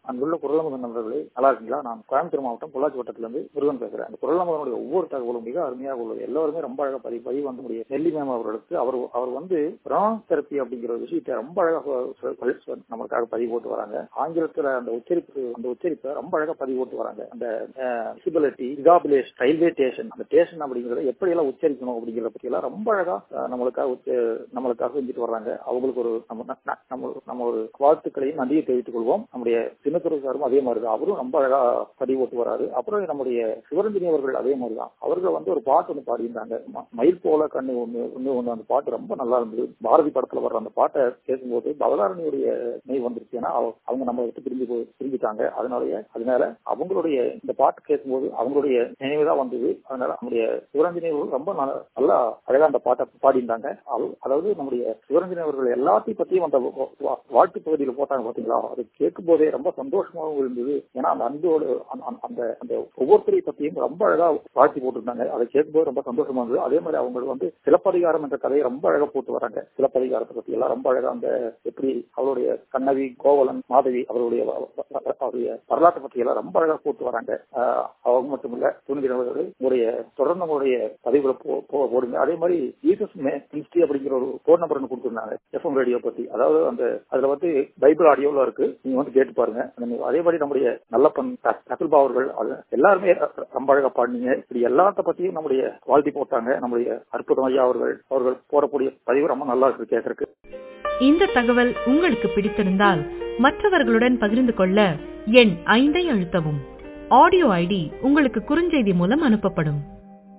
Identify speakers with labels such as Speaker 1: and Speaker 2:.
Speaker 1: அங்குள்ள குரலமுதன் நண்பர்களே நல்லா இருக்கீங்களா நான் கோயம்புத்தூர் மாவட்டம் பொள்ளாச்சி வட்டத்திலிருந்து முருகன் பேசுறேன் அந்த குரலமுதனுடைய ஒவ்வொரு தகவலும் மிக அருமையாக உள்ளது எல்லாருமே ரொம்ப அழகா பதிவு பதிவு வந்து முடிய நெல்லி மேம் அவர்களுக்கு அவர் அவர் வந்து பிராண் தெரப்பி அப்படிங்கிற ஒரு விஷயத்தை ரொம்ப அழகாக சொ- சொ- சொ- நம்மளுக்காக பதிவு போட்டு வராங்க ஆங்கிலத்துல அந்த உச்சரிப்பு அந்த உச்சரிப்பை ரொம்ப அழகா பதிவு போட்டு வராங்க அந்த விசிபிலிட்டி ரிகாபிலேஷன் ரயில்வே ஸ்டேஷன் அந்த ஸ்டேஷன் அப்படிங்கறத எப்படி எல்லாம் உச்சரிக்கணும் அப்படிங்கறத பத்தி எல்லாம் ரொம்ப அழகா அஹ், நம்மளுக்காக உச்ச- நம்மளுக்காக செஞ்சுட்டு வர்றாங்க அவங்களுக்கு ஒரு நம்ம ந- ந- நம்ம நம்ம ஒரு வாழ்த்துக்களையும் நன்றியை தெரிவித்துக் கொள்வோம் நம்முடைய சின்னத்துறை சாரும் அதே மாதிரி தான் அவரும் ரொம்ப அழகா பதிவு போட்டு வராரு அப்புறம் நம்முடைய சிவரஞ்சனி அவர்கள் அதே மாதிரி தான் அவர்கள் வந்து ஒரு பாட்டு ஒன்று பாடியிருந்தாங்க ம- மயில் போல கண்ணு ஒண்ணு ஒண்ணு ஒண்ணு அந்த பாட்டு ரொம்ப நல்லா இருந்தது பாரதி படத்துல வர்ற அந்த பாட்டை கேட்கும்போது பவதாரணியுடைய நெய் வந்துருச்சு ஏன்னா அவ- அவங்க நம்ம விட்டு பிரிஞ்சு போய் பிரிஞ்சுட்டாங்க அதனாலயே அதனால அவங்களுடைய இந்த பாட்டு கேட்கும்போது அவங்களுடைய நினைவு தான் வந்தது அதனால நம்முடைய சிவரஞ்சனி அவர்கள் ரொம்ப நல்ல- நல்லா அழகா அந்த பாட்டை பாடியிருந்தாங்க அவ- அதாவது நம்முடைய சிவரஞ்சனி அவர்கள் எல்லாத்தையும் பத்தியும் அந்த வா- வா- வாழ்த்து பகுதியில் போட்டாங்க பாத்தீங்களா அது கேட்கும் போதே ரொம்ப சந்தோஷமாகவும் இருந்தது ஏன்னா அந்த அன்போடு அந்த- அந்த- அந்த அந்த ஒவ்வொருத்தரை பத்தியும் ரொம்ப அழகா வாழ்த்தி போட்டிருந்தாங்க அதை கேட்கும்போது ரொம்ப சந்தோஷமா இருந்தது அதே மாதிரி அவங்க வந்து சிலப்பதிகாரம் என்ற கதையை ரொம்ப அழகா போட்டு வராங்க சிலப்பதிகாரத்தை பத்தி எல்லாம் ரொம்ப அழகா அந்த எப்படி அவருடைய கண்ணவி கோவலன் மாதவி அவருடைய வ- வ- வ- அவருடைய வரலாற்றை பத்தி எல்லாம் ரொம்ப அழகா போட்டு வராங்க ஆஹ் அவங்க மட்டும் இல்ல துணிகிறவர்கள் உங்களுடைய தொடர்ந்து உங்களுடைய பதிவுகளை போ- போ- போடுங்க அதே மாதிரி ஜீசஸ் மினிஸ்ட்ரி அப்படிங்கிற ஒரு போன் நம்பர் ஒன்று கொடுத்துருந்தாங்க எஃப்எம் ரேடியோ பத்தி அதாவது அந்த அதுல வந்து பைபிள் ஆடியோல இருக்கு நீங்க வந்து கேட்டு பாருங்க அந்த- அதே மாதிரி நம்முடைய நல்லப்பன் கபில் அவர்கள் அது எல்லாருமே ரொம்ப அழகா பாடினீங்க இப்படி எல்லாத்த பத்தியும் நம்முடைய வாழ்த்தி போட்டாங்க நம்முடைய அற்புதம் ஐயா அவர்கள் அவர்கள் போடக்கூடிய பதிவு ரொம்ப நல்லா இருக்கு கேட்கறதுக்கு
Speaker 2: இந்த தகவல் உங்களுக்கு பிடித்திருந்தால் மற்றவர்களுடன் பகிர்ந்து கொள்ள எண் ஐந்தை அழுத்தவும் ஆடியோ ஐடி உங்களுக்கு குறுஞ்செய்தி மூலம் அனுப்பப்படும்